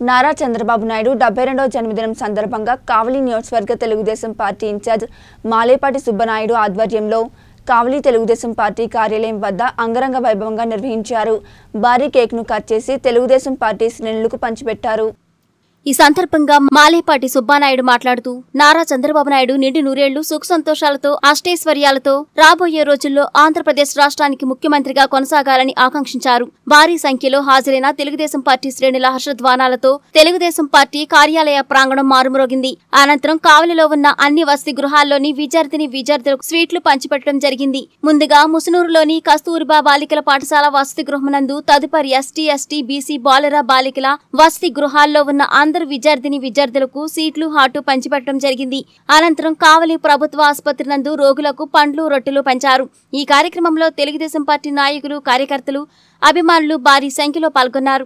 నారా చంద్రబాబు నాయుడు డెబ్బై రెండవ జన్మదినం సందర్భంగా కావలి నియోజకవర్గ తెలుగుదేశం పార్టీ ఇన్ఛార్జ్ మాలేపాటి సుబ్బనాయుడు ఆధ్వర్యంలో కావలి తెలుగుదేశం పార్టీ కార్యాలయం వద్ద అంగరంగ వైభవంగా నిర్వహించారు భారీ కేక్ను కట్ చేసి తెలుగుదేశం పార్టీ శ్రేణులకు పంచిపెట్టారు ఈ సందర్భంగా మాలేపాటి సుబ్బానాయుడు మాట్లాడుతూ నారా చంద్రబాబు నాయుడు నిండి నూరేళ్లు సుఖ సంతోషాలతో అష్టైశ్వర్యాలతో రాబోయే రోజుల్లో ఆంధ్రప్రదేశ్ రాష్ట్రానికి ముఖ్యమంత్రిగా కొనసాగాలని ఆకాంక్షించారు భారీ సంఖ్యలో హాజరైన తెలుగుదేశం పార్టీ శ్రేణుల హర్షధ్వానాలతో తెలుగుదేశం పార్టీ కార్యాలయ ప్రాంగణం మారుమ్రోగింది అనంతరం కావలిలో ఉన్న అన్ని వసతి గృహాల్లోని విద్యార్థిని విద్యార్థులకు స్వీట్లు పంచిపెట్టడం జరిగింది ముందుగా ముసునూరులోని కస్తూరిబా బాలికల పాఠశాల వసతి గృహమునందు తదుపరి ఎస్టీ ఎస్టీ బీసీ బాలరా బాలికల వసతి గృహాల్లో ఉన్న అందరు విద్యార్థిని విద్యార్థులకు సీట్లు హాటు పంచిపెట్టడం జరిగింది అనంతరం కావలి ప్రభుత్వ ఆసుపత్రి నందు రోగులకు పండ్లు రొట్టెలు పంచారు ఈ కార్యక్రమంలో తెలుగుదేశం పార్టీ నాయకులు కార్యకర్తలు అభిమానులు భారీ సంఖ్యలో పాల్గొన్నారు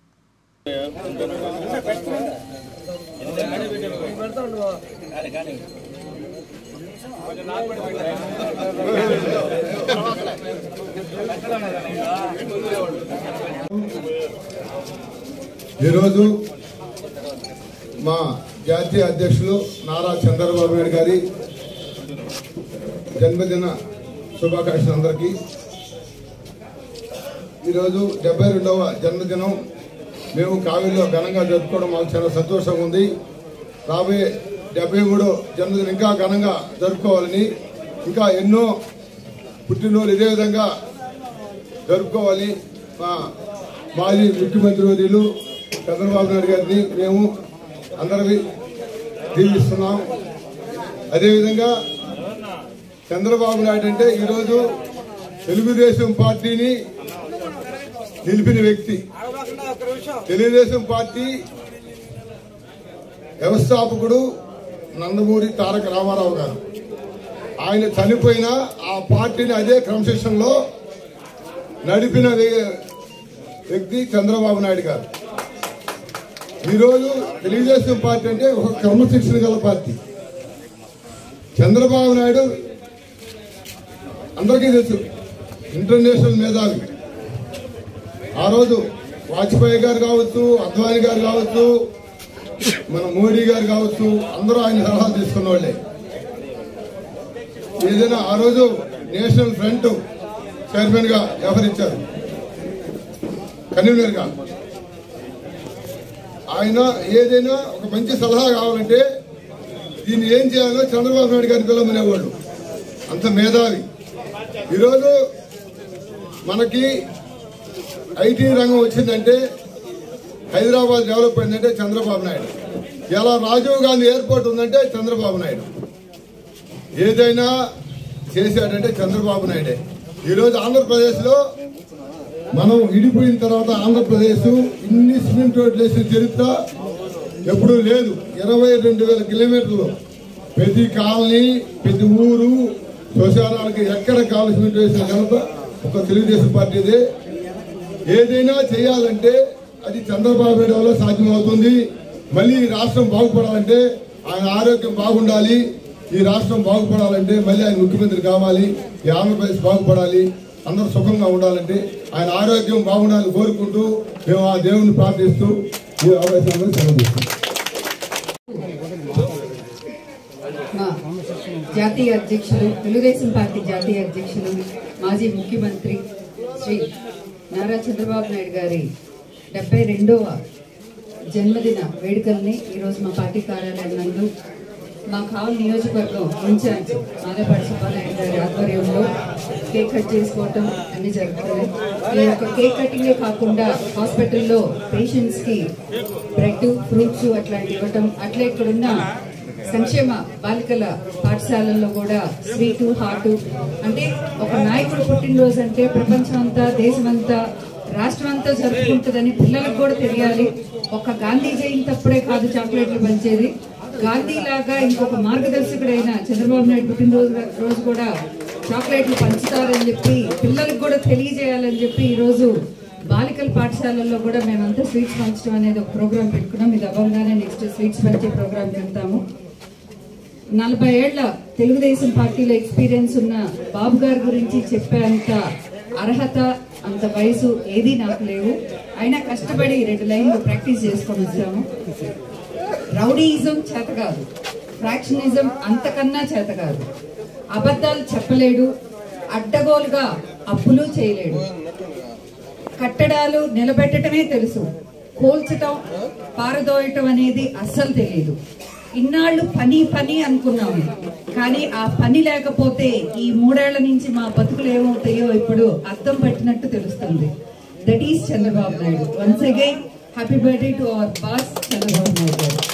ఈరోజు మా జాతీయ అధ్యక్షులు నారా చంద్రబాబు నాయుడు గారి జన్మదిన శుభాకాంక్షలు అందరికీ ఈరోజు డెబ్బై రెండవ జన్మదినం మేము కావిల్లో ఘనంగా జరుపుకోవడం మాకు చాలా సంతోషంగా ఉంది రాబోయే డెబ్బై మూడో జన్మదినం ఇంకా ఘనంగా జరుపుకోవాలని ఇంకా ఎన్నో పుట్టినరోజులు ఇదే విధంగా జరుపుకోవాలి మా మాజీ ముఖ్యమంత్రి వర్యులు చంద్రబాబు నాయుడు గారిని మేము అందరివి దీవిస్తున్నాం అదేవిధంగా చంద్రబాబు నాయుడు అంటే ఈరోజు తెలుగుదేశం పార్టీని నిలిపిన వ్యక్తి తెలుగుదేశం పార్టీ వ్యవస్థాపకుడు నందమూరి తారక రామారావు గారు ఆయన చనిపోయిన ఆ పార్టీని అదే క్రమశిక్షణలో నడిపిన వ్య- వ్యక్తి చంద్రబాబు నాయుడు గారు ఈరోజు తెలుగుదేశం పార్టీ అంటే ఒక క్రమశిక్షణ గల పార్టీ చంద్రబాబు నాయుడు అందరికీ తెలుసు ఇంటర్నేషనల్ మేధావి ఆ రోజు వాజ్పేయి గారు కావచ్చు అద్వానీ గారు కావచ్చు మన మోడీ గారు కావచ్చు అందరూ ఆయన సలహాలు తీసుకున్న వాళ్ళే ఏదైనా ఆ రోజు నేషనల్ ఫ్రంట్ చైర్మన్ గా వ్యవహరించారు కన్వీనర్ గా ఆయన ఏదైనా ఒక మంచి సలహా కావాలంటే దీన్ని ఏం చేయాలో చంద్రబాబు నాయుడు గారిని పిల్లమనేవాళ్ళు అంత మేధావి ఈరోజు మనకి ఐటీ రంగం వచ్చిందంటే హైదరాబాద్ డెవలప్ అయిందంటే చంద్రబాబు నాయుడు ఇలా రాజీవ్ గాంధీ ఎయిర్పోర్ట్ ఉందంటే చంద్రబాబు నాయుడు ఏదైనా చేశాడంటే చంద్రబాబు నాయుడే ఈరోజు ఆంధ్రప్రదేశ్లో మనం ఇడిపోయిన తర్వాత ఆంధ్రప్రదేశ్ ఇన్ని సిమెంట్ రోడ్లు వేసిన చరిత్ర ఎప్పుడూ లేదు ఇరవై రెండు వేల కిలోమీటర్లు ప్రతి కాలనీ ప్రతి ఊరు శ్మశానాలకి ఎక్కడ కావాలి సిమెంట్ వేసిన ఘనత ఒక తెలుగుదేశం పార్టీదే ఏదైనా చేయాలంటే అది చంద్రబాబు నాయుడు వల్ల సాధ్యమవుతుంది మళ్ళీ ఈ రాష్ట్రం బాగుపడాలంటే ఆయన ఆరోగ్యం బాగుండాలి ఈ రాష్ట్రం బాగుపడాలంటే మళ్ళీ ఆయన ముఖ్యమంత్రి కావాలి ఈ ఆంధ్రప్రదేశ్ బాగుపడాలి అందరూ సుఖంగా ఉండాలంటే ఆయన ఆరోగ్యం బాగుండాలని కోరుకుంటూ మేము ఆ దేవుణ్ణి ప్రార్థిస్తూ ఈ అవకాశంలో సెలవు తీసుకుంటాం మా జాతీయ అధ్యక్షులు తెలుగుదేశం పార్టీ జాతీయ అధ్యక్షులు మాజీ ముఖ్యమంత్రి శ్రీ నారా చంద్రబాబు నాయుడు గారి డెబ్బై రెండవ జన్మదిన వేడుకల్ని ఈరోజు మా పార్టీ కార్యాలయం నందు మా కావలి నియోజకవర్గం ఇన్ఛార్జ్ మాదేపాటి సుబ్బానాయుడు గారి ఆధ్వర్యంలో కేక్ కట్ చేసుకోవటం అన్ని జరుగుతున్నాయి ఈ యొక్క కేక్ కటింగే కాకుండా హాస్పిటల్లో పేషెంట్స్కి బ్రెడ్ ఫ్రూట్స్ అట్లాంటివి ఇవ్వటం అట్లా ఇక్కడున్న సంక్షేమ బాలికల పాఠశాలల్లో కూడా స్వీటు హాటు అంటే ఒక నాయకుడు పుట్టినరోజు అంటే ప్రపంచం అంతా దేశమంతా రాష్ట్రం అంతా జరుపుకుంటుందని పిల్లలకు కూడా తెలియాలి ఒక గాంధీ జయంతి అప్పుడే కాదు చాక్లెట్లు పంచేది గాంధీ లాగా ఇంకొక మార్గదర్శకుడైన చంద్రబాబు నాయుడు పుట్టినరోజు రోజు కూడా చాక్లెట్లు పంచుతారని చెప్పి పిల్లలకు కూడా తెలియజేయాలని చెప్పి ఈ రోజు బాలికల పాఠశాలల్లో కూడా మేమంతా స్వీట్స్ పంచడం అనేది ఒక ప్రోగ్రాం పెట్టుకున్నాం ఇది అవ్వగానే నెక్స్ట్ స్వీట్స్ పంచే ప్రోగ్రాం పెడతాము నలభై ఏళ్ల తెలుగుదేశం పార్టీలో ఎక్స్పీరియన్స్ ఉన్న బాబు గారి గురించి చెప్పేంత అర్హత అంత వయసు ఏదీ నాకు లేవు అయినా కష్టపడి రెండు లైన్లు ప్రాక్టీస్ చేసుకొని వచ్చాము రౌడీయిజం చేత కాదు ఫ్రాక్షనిజం అంతకన్నా చేత కాదు అబద్ధాలు చెప్పలేడు అడ్డగోలుగా అప్పులు చేయలేడు కట్టడాలు నిలబెట్టడమే తెలుసు కోల్చటం పారదోయటం అనేది అస్సలు తెలియదు ఇన్నాళ్ళు పని పని అనుకున్నాము కానీ ఆ పని లేకపోతే ఈ మూడేళ్ల నుంచి మా బతుకులు ఏమవుతాయో ఇప్పుడు అర్థం పట్టినట్టు తెలుస్తుంది that is Chandrababu Naidu once again happy birthday to our boss Chandrababu Naidu గారు